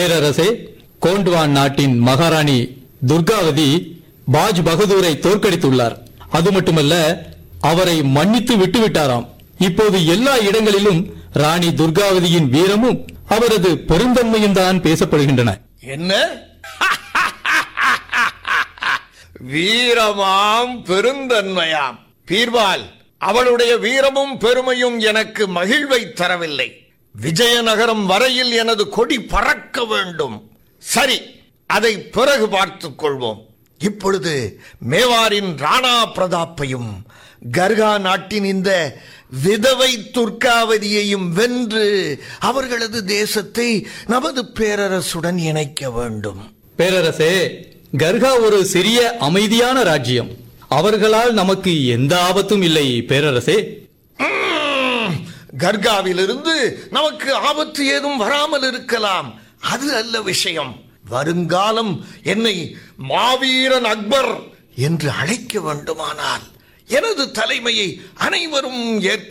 பேரரசே கோண்ட்வான் நாட்டின் மகாராணி துர்காவதி பாஜ் பகதூரை தோற்கடித்துள்ளார் அது மட்டுமல்ல அவரை மன்னித்து விட்டுவிட்டாராம் இப்போது எல்லா இடங்களிலும் ராணி துர்காவதியின் வீரமும் அவரது பெருந்தன்மையும் தான் பேசப்படுகின்றன என்ன வீரமாம் பெருந்தன்மையாம் பீர்பால் அவளுடைய வீரமும் பெருமையும் எனக்கு மகிழ்வை தரவில்லை விஜயநகரம் வரையில் எனது கொடி பறக்க வேண்டும் சரி அதை பிறகு பார்த்துக் கொள்வோம் இப்பொழுது மேவாரின் ராணா பிரதாப்பையும் கர்கா நாட்டின் இந்த விதவை துர்க்காவதியையும் வென்று அவர்களது தேசத்தை நமது பேரரசுடன் இணைக்க வேண்டும் பேரரசே கர்கா ஒரு சிறிய அமைதியான ராஜ்யம் அவர்களால் நமக்கு எந்த ஆபத்தும் இல்லை பேரரசே ம்ம். கர்காவிலிருந்து நமக்கு ஆபத்து ஏதும் வராமல் இருக்கலாம் அது அல்ல விஷயம் வருங்காலம் என்னை மாவீரன் அக்பர் என்று அழைக்க வேண்டுமானால் எனது தலைமையை அனைவரும் ஏற்க